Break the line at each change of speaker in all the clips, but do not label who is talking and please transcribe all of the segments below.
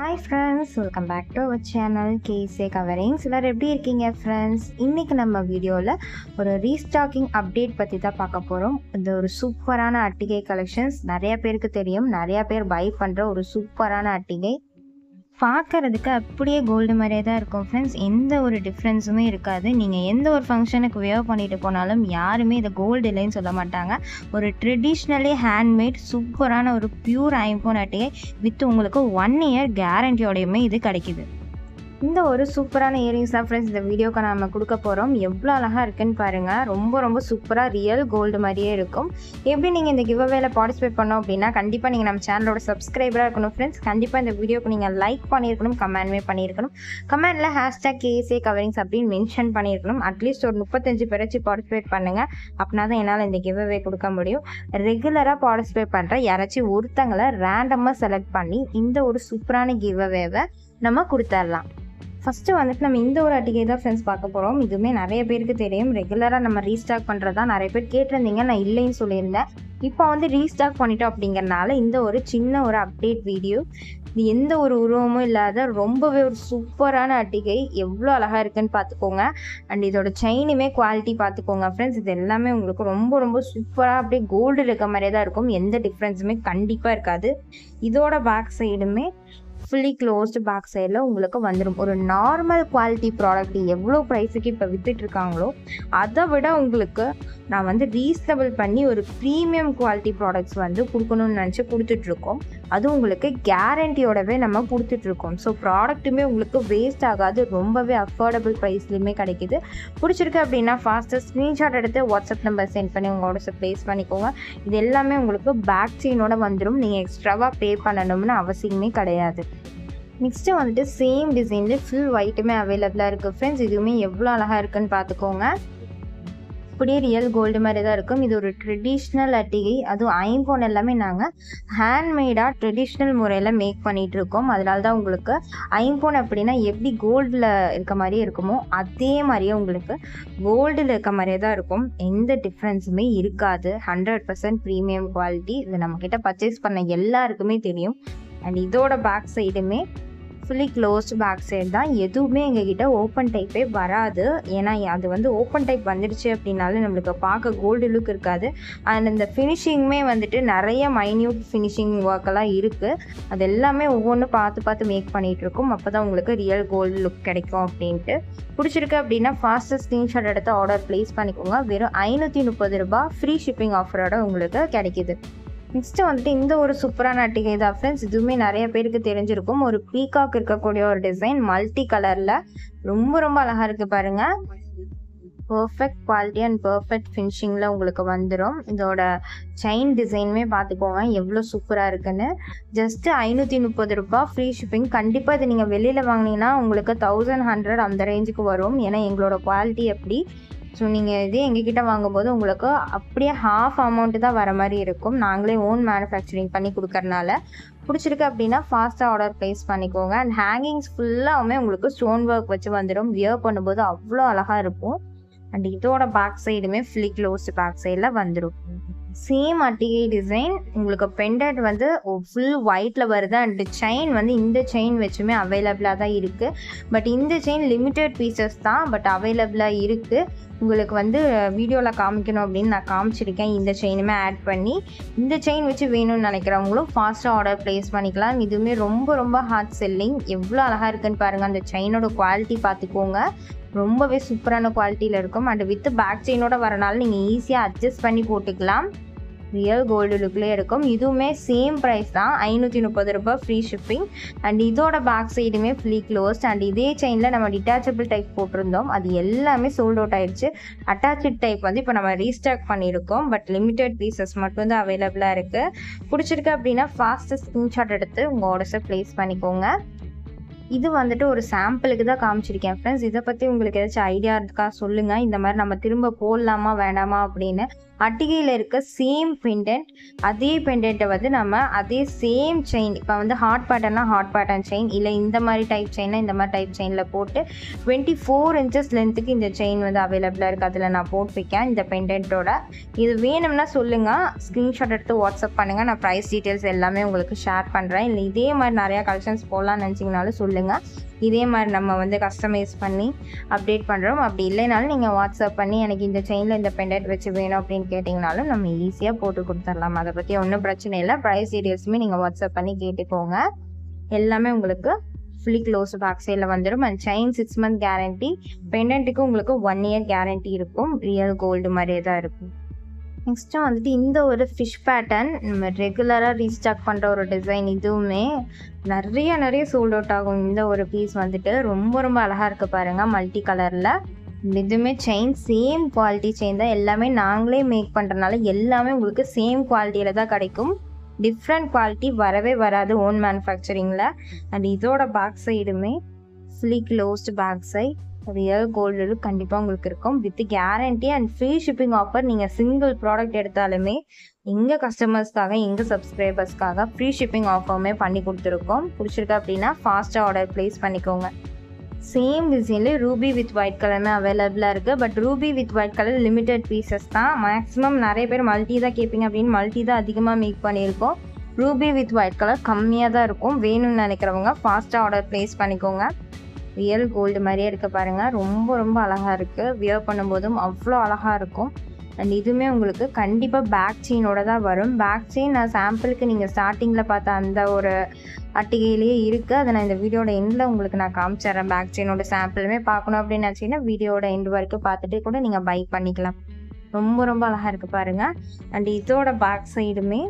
hi friends welcome back to our channel KSA coverings எல்லோரும் எப்படி இருக்கீங்க ஃப்ரெண்ட்ஸ் இன்றைக்கி நம்ம வீடியோவில் ஒரு ரீஸ்டாக்கிங் அப்டேட் பற்றி தான் பார்க்க போகிறோம் இந்த ஒரு சூப்பரான அட்டிகை கலெக்ஷன்ஸ் நிறைய பேருக்கு தெரியும் நிறையா பேர் பை பண்ணுற ஒரு சூப்பரான அட்டிகை பார்க்கறதுக்கு அப்படியே கோல்டு மாதிரியே தான் இருக்கும் ஃப்ரெண்ட்ஸ் எந்த ஒரு டிஃப்ரென்ஸுமே இருக்காது நீங்கள் எந்த ஒரு ஃபங்க்ஷனுக்கு வியர் பண்ணிட்டு போனாலும் யாருமே இதை கோல்டு இல்லைன்னு சொல்ல மாட்டாங்க ஒரு ட்ரெடிஷ்னலி ஹேண்ட்மேட் சூப்பரான ஒரு பியூர் ஐம்போன் அட்டையை வித் உங்களுக்கு ஒன் இயர் கேரண்டியோடையுமே இது கிடைக்குது இந்த ஒரு சூப்பரான இயரிங்ஸ் தான் ஃப்ரெண்ட்ஸ் இந்த வீடியோக்கு நம்ம கொடுக்க போகிறோம் எவ்வளோ அழகாக இருக்குன்னு பாருங்கள் ரொம்ப ரொம்ப சூப்பராக ரியல் கோல்டு மாதிரியே இருக்கும் எப்படி நீங்கள் இந்த கிவ் அவேல பார்ட்டிசிபேட் பண்ணோம் அப்படின்னா கண்டிப்பாக நீங்கள் நம்ம சேனலோட சப்ஸ்கிரைபராக இருக்கணும் ஃப்ரெண்ட்ஸ் கண்டிப்பாக இந்த வீடியோக்கு நீங்கள் லைக் பண்ணியிருக்கணும் கமெண்ட்மே பண்ணியிருக்கணும் கமெண்டில் ஹேஷ்டாக் கேஎஸ்ஏ கவரிங்ஸ் அப்படின்னு மென்ஷன் பண்ணியிருக்கணும் அட்லீஸ்ட் ஒரு முப்பத்தஞ்சு பேராச்சும் பார்ட்டிசிபேட் பண்ணுங்கள் அப்படின்னா தான் என்னால் இந்த கிவ் அவே கொடுக்க முடியும் ரெகுலராக பார்ட்டிசிபேட் பண்ணுற யாராச்சும் ஒருத்தங்களை ரேண்டமாக செலக்ட் பண்ணி இந்த ஒரு சூப்பரான கிவ் அவேவை நம்ம கொடுத்துடலாம் ஃபஸ்ட்டு வந்துட்டு நம்ம இந்த ஒரு அட்டிகை தான் ஃப்ரெண்ட்ஸ் பார்க்க போகிறோம் இதுவுமே நிறைய பேருக்கு தெரியும் ரெகுலராக நம்ம ரீஸ்டாக் பண்ணுறதா நிறைய பேர் கேட்டிருந்தீங்க நான் இல்லைன்னு சொல்லியிருந்தேன் இப்போ வந்து ரீஸ்டாக் பண்ணிட்டோம் அப்படிங்கறனால இந்த ஒரு சின்ன ஒரு அப்டேட் வீடியோ இது எந்த ஒரு உருவமும் இல்லாத ரொம்பவே ஒரு சூப்பரான அட்டிகை எவ்வளோ அழகாக இருக்குன்னு பார்த்துக்கோங்க அண்ட் இதோட செயினுமே குவாலிட்டி பார்த்துக்கோங்க ஃப்ரெண்ட்ஸ் இது எல்லாமே உங்களுக்கு ரொம்ப ரொம்ப சூப்பராக அப்படியே கோல்டு இருக்க மாதிரியே தான் இருக்கும் எந்த டிஃப்ரென்ஸுமே கண்டிப்பாக இருக்காது இதோட பேக் சைடுமே ஃபுல்லி க்ளோஸ்டு பேக் சைடில் உங்களுக்கு வந்துடும் ஒரு நார்மல் குவாலிட்டி ப்ராடக்ட் எவ்வளோ ப்ரைஸுக்கு இப்போ வித்துட்டு இருக்காங்களோ அதை விட உங்களுக்கு நான் வந்து ரீசனபிள் பண்ணி ஒரு ப்ரீமியம் குவாலிட்டி ப்ராடக்ட்ஸ் வந்து கொடுக்கணும்னு நினச்சி கொடுத்துட்ருக்கோம் அது உங்களுக்கு கேரண்டியோடவே நம்ம கொடுத்துட்ருக்கோம் ஸோ ப்ராடக்ட்டுமே உங்களுக்கு வேஸ்ட் ஆகாது ரொம்பவே அஃபோர்டபுள் ப்ரைஸ்லையுமே கிடைக்குது பிடிச்சிருக்கு அப்படின்னா ஃபாஸ்ட்டாக ஸ்க்ரீன்ஷாட் எடுத்து வாட்ஸ்அப் நம்பர் சென்ட் பண்ணி உங்களோட ப்ளேஸ் பண்ணிக்கோங்க இது எல்லாமே உங்களுக்கு பேக் செயினோட வந்துடும் நீங்கள் எக்ஸ்ட்ராவாக பே பண்ணணும்னு அவசியமே கிடையாது நெக்ஸ்ட்டு வந்துட்டு சேம் டிசைனில் ஃபுல் ஒயிட்டுமே அவைலபிளாக இருக்குது ஃப்ரெண்ட்ஸ் இதுவுமே எவ்வளோ அழகாக இருக்குன்னு பார்த்துக்கோங்க அப்படியே ரியல் கோல்டு மாதிரி தான் இருக்கும் இது ஒரு ட்ரெடிஷ்னல் அட்டிகை அதுவும் ஐம்போன் எல்லாமே நாங்கள் ஹேண்ட்மேடாக ட்ரெடிஷ்னல் முறையில் மேக் பண்ணிகிட்டு இருக்கோம் அதனால தான் உங்களுக்கு ஐம்போன் அப்படின்னா எப்படி கோல்டில் இருக்க மாதிரியே இருக்குமோ அதே மாதிரியே உங்களுக்கு கோல்டில் இருக்க மாதிரியே தான் இருக்கும் எந்த டிஃப்ரென்ஸுமே இருக்காது ஹண்ட்ரட் பர்சன்ட் ப்ரீமியம் குவாலிட்டி இது நம்மக்கிட்ட பர்ச்சேஸ் பண்ண எல்லாருக்குமே தெரியும் அண்ட் இதோட பேக் சைடுமே ஃபுல்லி க்ளோஸ்டு பேக் சைடு தான் எதுவுமே எங்ககிட்ட ஓப்பன் டைப்பே வராது ஏன்னா அது வந்து ஓப்பன் டைப் வந்துடுச்சு அப்படின்னாலும் நம்மளுக்கு பார்க்க கோல்டு லுக் இருக்காது அண்ட் இந்த ஃபினிஷிங்குமே வந்துட்டு நிறைய மைன்யூட் ஃபினிஷிங் ஒர்க்கெல்லாம் இருக்குது அது எல்லாமே ஒவ்வொன்றும் பார்த்து பார்த்து மேக் பண்ணிகிட்ருக்கோம் அப்போ தான் உங்களுக்கு ரியல் கோல்டு லுக் கிடைக்கும் அப்படின்ட்டு பிடிச்சிருக்கு அப்படின்னா ஃபாஸ்ட்டாக ஸ்க்ரீன்ஷாட் எடுத்து ஆர்டர் ப்ளேஸ் பண்ணிக்கோங்க வெறும் ஐநூற்றி முப்பது ரூபாய் ஃப்ரீ ஷிப்பிங் ஆஃபரோட உங்களுக்கு கிடைக்கிது நெக்ஸ்ட்டு வந்துட்டு இந்த ஒரு சூப்பரான அட்டிகை தான் ஃப்ரெண்ட்ஸ் இதுவுமே நிறைய பேருக்கு தெரிஞ்சிருக்கும் ஒரு பீகாக் இருக்கக்கூடிய ஒரு டிசைன் மல்டி கலரில் ரொம்ப ரொம்ப அழகாக இருக்குது பாருங்கள் பர்ஃபெக்ட் குவாலிட்டி அண்ட் பர்ஃபெக்ட் ஃபினிஷிங்கில் உங்களுக்கு வந்துடும் இதோட செயின் டிசைனுமே பார்த்துக்கோங்க எவ்வளோ சூப்பராக இருக்குன்னு ஜஸ்ட்டு ஐநூற்றி முப்பது ரூபா ஃப்ரீ ஷிப்பிங் கண்டிப்பாக இது நீங்கள் வெளியில் வாங்கினீங்கன்னா உங்களுக்கு தௌசண்ட் ஹண்ட்ரட் அந்த ரேஞ்சுக்கு வரும் ஏன்னா எங்களோட குவாலிட்டி எப்படி ஸோ நீங்கள் இதே எங்ககிட்ட வாங்கும்போது உங்களுக்கு அப்படியே ஹாஃப் அமௌண்ட்டு தான் வர மாதிரி இருக்கும் நாங்களே ஓன் மேனுஃபேக்சரிங் பண்ணி கொடுக்கறனால பிடிச்சிருக்கு அப்படின்னா ஃபாஸ்ட்டாக ஆர்டர் ப்ளேஸ் பண்ணிக்கோங்க அண்ட் ஹேங்கிங்ஸ் ஃபுல்லாகவுமே உங்களுக்கு ஸ்டோன் ஒர்க் வச்சு வந்துடும் வியர் பண்ணும்போது அவ்வளோ அழகாக இருக்கும் அண்ட் இதோட பேக் சைடுமே ஃபுல்லி க்ளோஸ்டு பேக் சைடில் வந்துடும் சேம் அட்டிகை டிசைன் உங்களுக்கு பெண்டட் வந்து ஃபுல் ஒயிட்டில் வருது அண்ட் செயின் வந்து இந்த செயின் வச்சுமே அவைலபிளாக தான் இருக்குது பட் இந்த செயின் லிமிட்டட் பீசஸ் தான் பட் அவைலபிளாக இருக்குது உங்களுக்கு வந்து வீடியோவில் காமிக்கணும் அப்படின்னு நான் காமிச்சிருக்கேன் இந்த செயினுமே ஆட் பண்ணி இந்த செயின் வச்சு வேணும்னு நினைக்கிறவங்களும் ஃபாஸ்ட்டாக ஆர்டர் ப்ளேஸ் பண்ணிக்கலாம் இதுவுமே ரொம்ப ரொம்ப ஹார்ட் செல்லிங் எவ்வளோ அழகாக இருக்குன்னு பாருங்கள் அந்த செயினோட குவாலிட்டி பார்த்துக்கோங்க ரொம்பவே சூப்பரான குவாலிட்டியில் இருக்கும் அண்ட் வித் பேக் செயினோட வரனால நீங்கள் ஈஸியாக அட்ஜஸ்ட் பண்ணி போட்டுக்கலாம் ரியல் கோல்டு லுக்லேயே இருக்கும் இதுவுமே சேம் ப்ரைஸ் தான் ஐநூற்றி முப்பது ரூபாய் ஃப்ரீ ஷிப்பிங் அண்ட் இதோட பேக் சைடுமே ஃப்ளீ க்ளோஸ்ட் அண்ட் இதே செயினில் நம்ம டிட்டாச்சபிள் டைப் போட்டிருந்தோம் அது எல்லாமே சோல்ட் அவுட் ஆயிடுச்சு அட்டாச்சு டைப் வந்து இப்போ நம்ம ரீஸ்டாக் பண்ணியிருக்கோம் பட் லிமிடெட் பீசஸ் மட்டும் தான் அவைலபிளாக இருக்குது பிடிச்சிருக்கு அப்படின்னா ஃபாஸ்ட்டு ஸ்க்ரீன்ஷாட் எடுத்து உங்கள் ஆர்டர்ஸை ப்ளேஸ் பண்ணிக்கோங்க இது வந்துட்டு ஒரு சாம்பிளுக்கு தான் காமிச்சிருக்கேன் ஃப்ரெண்ட்ஸ் இதை பற்றி உங்களுக்கு ஏதாச்சும் ஐடியா இருக்கா சொல்லுங்கள் இந்த மாதிரி நம்ம திரும்ப போடலாமா வேண்டாமா அப்படின்னு அட்டிகையில் இருக்க சேம் பெண்டன்ட் அதே பெண்டன்ட்டை வந்து நம்ம அதே சேம் செயின் இப்போ வந்து ஹாட் பேட்டர்னா ஹாட் பேட்டர்ன் செயின் இல்லை இந்த மாதிரி டைப் செயின்னா இந்த மாதிரி டைப் செயினில் போட்டு டுவெண்ட்டி ஃபோர் இன்ச்சஸ் லென்த்துக்கு இந்த செயின் வந்து அவைலபிளாக இருக்குது அதில் நான் போட்டிருக்கேன் இந்த பெண்டன்ட்டோட இது வேணும்னா சொல்லுங்கள் ஸ்க்ரீன்ஷாட் எடுத்து வாட்ஸ்அப் பண்ணுங்கள் நான் ப்ரைஸ் டீட்டெயில்ஸ் எல்லாமே உங்களுக்கு ஷேர் பண்ணுறேன் இல்லை இதே மாதிரி நிறையா கலெக்ஷன்ஸ் போடலாம்னு நினச்சிங்கனாலும் சொல்லுங்கள் இதே மாதிரி நம்ம வந்து கஸ்டமைஸ் பண்ணி அப்டேட் பண்ணுறோம் அப்படி இல்லைனாலும் நீங்கள் வாட்ஸ்அப் பண்ணி எனக்கு இந்த செயினில் இந்த பெண்டன்ட் வச்சு வேணும் அப்படின்னு கேட்டிங்கனாலும் நம்ம ஈஸியாக போட்டு கொடுத்துடலாம் அதை பற்றி ஒன்றும் பிரச்சனை இல்லை ப்ரைஸ் டீட்டெயில்ஸுமே நீங்கள் வாட்ஸ்அப் பண்ணி கேட்டுக்கோங்க எல்லாமே உங்களுக்கு ஃபுல்லி க்ளோஸ் பேக் சைடில் வந்துடும் and chain six month guarantee பெண்டன்ட்டுக்கு உங்களுக்கு ஒன் இயர் கேரண்டி இருக்கும் ரியல் கோல்டு மாதிரியே தான் இருக்கும் நெக்ஸ்ட்டு வந்துட்டு இந்த ஒரு ஃபிஷ் பேட்டர்ன் நம்ம ரெகுலராக ரீஸ்டாக் பண்ணுற ஒரு டிசைன் இதுவுமே நிறைய நிறைய சோல்ட் அவுட் ஆகும் இந்த ஒரு பீஸ் வந்துட்டு ரொம்ப ரொம்ப அழகாக இருக்குது பாருங்கள் மல்டி கலரில் இதுவுமே செயின் சேம் குவாலிட்டி செயின் தான் எல்லாமே நாங்களே மேக் பண்ணுறதுனால எல்லாமே உங்களுக்கு சேம் குவாலிட்டியில் தான் கிடைக்கும் டிஃப்ரெண்ட் குவாலிட்டி வரவே வராது ஓன் மேனுஃபேக்சரிங்கில் அண்ட் இதோட பேக் சைடுமே fully closed back side real gold கண்டிப்பாக உங்களுக்கு இருக்கும் with guarantee and free shipping offer நீங்கள் சிங்கிள் ப்ராடக்ட் எடுத்தாலுமே எங்கள் கஸ்டமர்ஸ்க்காக எங்கள் சப்ஸ்கிரைபர்ஸ்க்காக ஃப்ரீ ஷிப்பிங் ஆஃபருமே பண்ணி கொடுத்துருக்கோம் பிடிச்சிருக்கு அப்படின்னா ஃபாஸ்ட்டாக ஆர்டர் ப்ளேஸ் பண்ணிக்கோங்க சேம் டிசைன்லேயே ரூபி வித் ஒயிட் கலருமே அவைலபிளாக இருக்குது but ruby with white colour limited pieces தான் மேக்ஸிமம் நிறைய பேர் மல்டி தான் கேட்பீங்க அப்படின்னு மல்டி தான் அதிகமாக மேக் பண்ணியிருக்கோம் ரூபி வித் ஒயிட் கலர் கம்மியாக தான் இருக்கும் வேணும்னு நினைக்கிறவங்க ஃபாஸ்ட்டாக ஆர்டர் ப்ளேஸ் பண்ணிக்கோங்க ரியல் கோல்டு மாதிரியே இருக்க பாருங்கள் ரொம்ப ரொம்ப அழகாக இருக்குது வியர் பண்ணும்போதும் அவ்வளோ அழகாக இருக்கும் அண்ட் இதுவுமே உங்களுக்கு கண்டிப்பாக பேக் செயினோட தான் வரும் பேக் செயின் நான் சாம்பிளுக்கு நீங்கள் ஸ்டார்டிங்கில் பார்த்த அந்த ஒரு அட்டிகையிலேயே இருக்குது அதை நான் இந்த வீடியோட எண்டில் உங்களுக்கு நான் காமிச்சிட்றேன் பேக் செயினோட சாம்பிளுமே பார்க்கணும் அப்படின்னு நினச்சிங்கன்னா வீடியோட எண்டு வரைக்கும் பார்த்துட்டு கூட நீங்கள் பை பண்ணிக்கலாம் ரொம்ப ரொம்ப அழகாக இருக்குது பாருங்கள் அண்ட் இதோட பேக் சைடுமே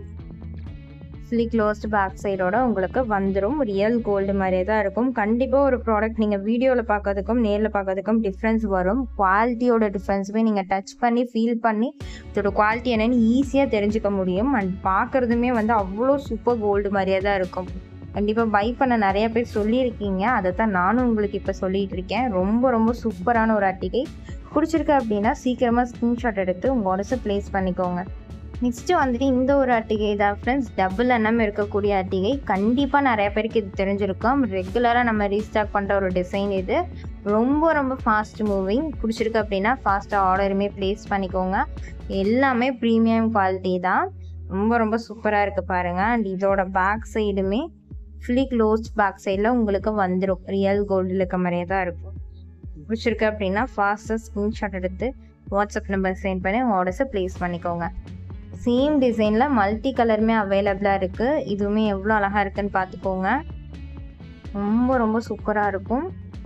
ஃபுல்லி க்ளோஸ்டு பேக் சைடோட உங்களுக்கு வந்துடும் ரியல் கோல்டு மாதிரியே தான் இருக்கும் கண்டிப்பாக ஒரு ப்ராடக்ட் நீங்கள் வீடியோவில் பார்க்கறதுக்கும் நேரில் பார்க்கறதுக்கும் டிஃப்ரென்ஸ் வரும் குவாலிட்டியோட டிஃப்ரென்ஸுமே நீங்கள் டச் பண்ணி ஃபீல் பண்ணி இதோட குவாலிட்டி என்னென்னு ஈஸியாக தெரிஞ்சுக்க முடியும் அண்ட் பார்க்குறதுமே வந்து அவ்வளோ சூப்பர் கோல்டு மாதிரியே தான் இருக்கும் கண்டிப்பாக பை பண்ண நிறைய பேர் சொல்லியிருக்கீங்க அதை தான் நானும் உங்களுக்கு இப்போ சொல்லிகிட்டு இருக்கேன் ரொம்ப ரொம்ப சூப்பரான ஒரு அட்டிகை பிடிச்சிருக்கு அப்படின்னா சீக்கிரமாக ஸ்க்ரீன்ஷாட் எடுத்து உங்கள் உடசை ப்ளேஸ் பண்ணிக்கோங்க நெக்ஸ்ட்டு வந்துட்டு இந்த ஒரு அட்டிகை தான் ஃப்ரெண்ட்ஸ் டபுள் எண்ணம் இருக்கக்கூடிய அட்டிகை கண்டிப்பாக நிறைய பேருக்கு இது தெரிஞ்சிருக்கும் ரெகுலராக நம்ம ரீஸ்டாக் பண்ணுற ஒரு டிசைன் இது ரொம்ப ரொம்ப ஃபாஸ்ட் மூவிங் பிடிச்சிருக்கு அப்படின்னா ஃபாஸ்ட்டாக ஆர்டருமே ப்ளேஸ் பண்ணிக்கோங்க எல்லாமே ப்ரீமியம் குவாலிட்டி தான் ரொம்ப ரொம்ப சூப்பராக இருக்குது பாருங்கள் அண்ட் இதோட பேக் சைடுமே ஃபுல்லி க்ளோஸ்ட் பேக் சைடில் உங்களுக்கு வந்துடும் ரியல் கோல்டில் இருக்க மாதிரியே தான் இருக்கும் பிடிச்சிருக்கு அப்படின்னா ஃபாஸ்ட்டாக ஸ்க்ரீன்ஷாட் எடுத்து வாட்ஸ்அப் நம்பர் சென்ட் பண்ணி உங்கள் ஆர்டர்ஸை ப்ளேஸ் பண்ணிக்கோங்க சேம் டிசைனில் மல்டி கலருமே அவைலபிளாக இருக்குது இதுவுமே எவ்வளோ அழகாக இருக்குன்னு பார்த்துக்கோங்க ரொம்ப ரொம்ப சூப்பராக இருக்கும்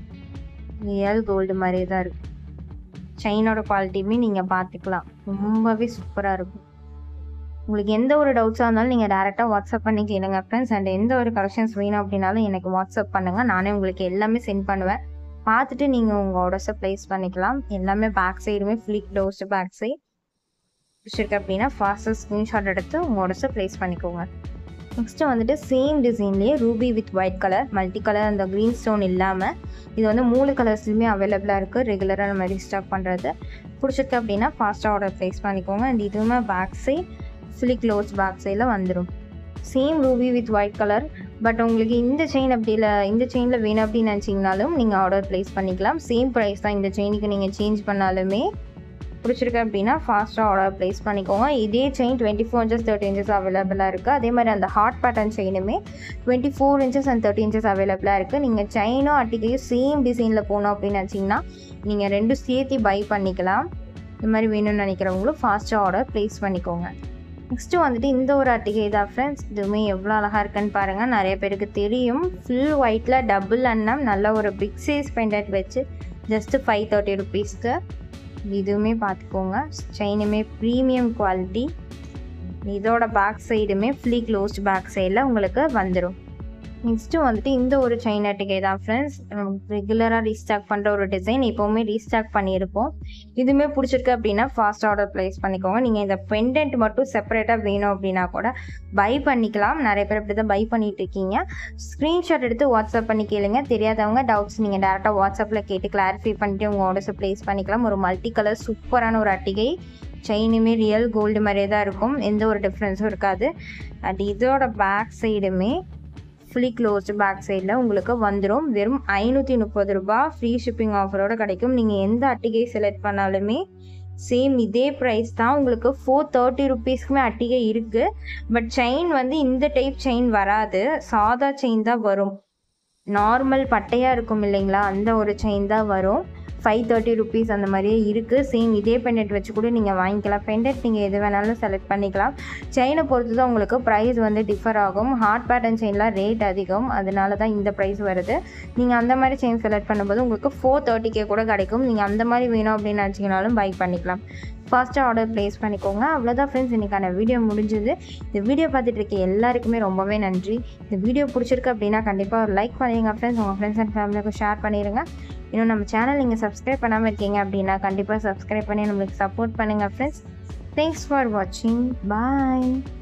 ரியல் கோல்டு மாதிரியே தான் இருக்குது செயினோட குவாலிட்டியுமே நீங்கள் பார்த்துக்கலாம் ரொம்பவே சூப்பராக இருக்கும் உங்களுக்கு எந்த ஒரு டவுட்ஸாக இருந்தாலும் நீங்கள் டேரெக்டாக வாட்ஸ்அப் பண்ணி கேளுங்க ஃப்ரெண்ட்ஸ் அண்ட் எந்த ஒரு கலெக்ஷன்ஸ் வேணும் அப்படின்னாலும் எனக்கு வாட்ஸ்அப் பண்ணுங்கள் நானே உங்களுக்கு எல்லாமே சென்ட் பண்ணுவேன் பார்த்துட்டு நீங்கள் உங்கள் ஆர்டர்ஸை ப்ளேஸ் பண்ணிக்கலாம் எல்லாமே பேக் சைடுமே ஃபுல்லி க்ளோஸ்டு பேக் சைடு பிடிச்சிருக்கு அப்படின்னா ஃபாஸ்ட்டாக ஸ்க்ரீன்ஷாட் எடுத்து உங்கள் ஆர்டர்ஸை ப்ளேஸ் பண்ணிக்கோங்க நெக்ஸ்ட்டு வந்துட்டு சேம் டிசைன்லேயே ruby with white colour multi colour அந்த க்ரீன் ஸ்டோன் இல்லாமல் இது வந்து மூணு கலர்ஸ்லையுமே அவைலபிளாக இருக்குது ரெகுலராக நம்ம ரீஸ்டாக் பண்ணுறது பிடிச்சிருக்கு அப்படின்னா ஃபாஸ்ட்டாக ஆர்டர் ப்ளேஸ் பண்ணிக்கோங்க அண்ட் இதுவுமே back side fully close back சைடில் வந்துடும் same ruby with white colour but உங்களுக்கு இந்த செயின் அப்படி இல்லை இந்த செயினில் வேணும் அப்படின்னு நினச்சிங்கனாலும் நீங்கள் ஆர்டர் ப்ளேஸ் பண்ணிக்கலாம் சேம் ப்ரைஸ் தான் இந்த செயினுக்கு நீங்கள் சேஞ்ச் பண்ணாலுமே பிடிச்சிருக்கு அப்படின்னா ஃபாஸ்ட்டாக ஆர்டர் ப்ளேஸ் பண்ணிக்கோங்க இதே chain twenty four inches thirty inches அவைலபிளாக இருக்குது அதே மாதிரி அந்த ஹார்ட் பேட்டர்ன் செயினுமே twenty four inches and thirty inches அவைலபிளாக இருக்குது நீங்கள் செயினும் அட்டிக்கையும் சேம் டிசைனில் போகணும் அப்படின்னு நினச்சிங்கன்னா நீங்கள் ரெண்டும் சேர்த்து பை பண்ணிக்கலாம் இந்த மாதிரி வேணும்னு நினைக்கிறவங்களும் ஃபாஸ்ட்டாக ஆர்டர் ப்ளேஸ் பண்ணிக்கோங்க நெக்ஸ்ட்டு வந்துட்டு இந்த ஒரு அட்டிகை தான் ஃப்ரெண்ட்ஸ் இதுவுமே எவ்வளோ அழகாக இருக்குன்னு பாருங்கள் நிறைய பேருக்கு தெரியும் ஃபுல் ஒயிட்டில் டபுள் அன்னம் நல்ல ஒரு பிக் சைஸ் பெண்டட் வச்சு ஜஸ்ட்டு ஃபைவ் தேர்ட்டி ருபீஸ்க்கு இதுவுமே பார்த்துக்கோங்க செயினுமே ப்ரீமியம் குவாலிட்டி இதோட பேக் சைடுமே ஃபுல்லி க்ளோஸ்ட் பேக் சைடில் உங்களுக்கு வந்துடும் நெக்ஸ்ட்டு வந்துட்டு இந்த ஒரு செயின் அட்டிகை தான் ஃப்ரெண்ட்ஸ் ரெகுலராக ரீஸ்டாக் பண்ணுற ஒரு டிசைன் எப்போவுமே ரீஸ்டாக் பண்ணியிருப்போம் இதுவுமே பிடிச்சிருக்கு அப்படின்னா ஃபாஸ்ட் ஆர்டர் ப்ளேஸ் பண்ணிக்கோங்க நீங்கள் இந்த பெண்டன்ட் மட்டும் செப்பரேட்டாக வேணும் அப்படின்னா கூட பை பண்ணிக்கலாம் நிறைய பேர் அப்படி தான் பை பண்ணிட்டு இருக்கீங்க ஸ்க்ரீன்ஷாட் எடுத்து வாட்ஸ்அப் பண்ணி கேளுங்க தெரியாதவங்க டவுட்ஸ் நீங்கள் டேரெக்டாக வாட்ஸ்அப்பில் கேட்டு கிளாரிஃபை பண்ணிட்டு உங்கள் ஆர்டர்ஸை ப்ளேஸ் பண்ணிக்கலாம் ஒரு மல்டி கலர் சூப்பரான ஒரு அட்டிகை செயினுமே ரியல் கோல்டு மாதிரியே தான் இருக்கும் எந்த ஒரு டிஃப்ரென்ஸும் இருக்காது அண்ட் இதோட பேக் சைடுமே ஃபுல்லி க்ளோஸ்டு பேக் சைடில் உங்களுக்கு வந்துடும் வெறும் ஐநூற்றி முப்பது ரூபா ஃப்ரீ ஷிப்பிங் ஆஃபரோடு கிடைக்கும் நீங்கள் எந்த அட்டிகை செலக்ட் பண்ணாலுமே சேம் இதே ப்ரைஸ் தான் உங்களுக்கு ஃபோர் தேர்ட்டி ருபீஸ்க்குமே அட்டிகை இருக்குது பட் செயின் வந்து இந்த டைப் செயின் வராது சாதா செயின் தான் வரும் நார்மல் பட்டையாக இருக்கும் இல்லைங்களா அந்த ஒரு செயின் தான் வரும் ஃபைவ் தேர்ட்டி ருபீஸ் அந்த மாதிரியே இருக்குது சேம் இதே பெண்டென்ட் வச்சு கூட நீங்கள் வாங்கிக்கலாம் பெண்டென்ட் நீங்கள் எது வேணாலும் செலக்ட் பண்ணிக்கலாம் செயினை பொறுத்து தான் உங்களுக்கு ப்ரைஸ் வந்து டிஃபர் ஆகும் ஹார்ட் பேட்டர்ன் செயின்லாம் ரேட் அதிகம் அதனால தான் இந்த ப்ரைஸ் வருது நீங்கள் அந்த மாதிரி செயின் செலக்ட் பண்ணும்போது உங்களுக்கு ஃபோர் தேர்ட்டிக்கே கூட கிடைக்கும் நீங்கள் அந்த மாதிரி வேணும் அப்படின்னு நினச்சிங்கனாலும் பை பண்ணிக்கலாம் ஃபாஸ்ட்டாக ஆர்டர் ப்ளேஸ் பண்ணிக்கோங்க அவ்வளோதான் ஃப்ரெண்ட்ஸ் இன்றைக்கான வீடியோ முடிஞ்சுது இந்த வீடியோ பார்த்துட்டு இருக்க எல்லாருக்குமே ரொம்பவே நன்றி இந்த வீடியோ பிடிச்சிருக்கு அப்படின்னா கண்டிப்பாக ஒரு லைக் பண்ணிடுங்க ஃப்ரெண்ட்ஸ் உங்கள் ஃப்ரெண்ட்ஸ் அண்ட் ஃபேமிலிக்கு ஷேர் பண்ணிடுங்க இன்னும் நம்ம சேனல் நீங்கள் சப்ஸ்கிரைப் பண்ணாமல் இருக்கீங்க அப்படின்னா கண்டிப்பாக சப்ஸ்கிரைப் பண்ணி நம்மளுக்கு சப்போர்ட் பண்ணுங்கள் ஃப்ரெண்ட்ஸ் தேங்க்ஸ் ஃபார் வாட்சிங் பாய்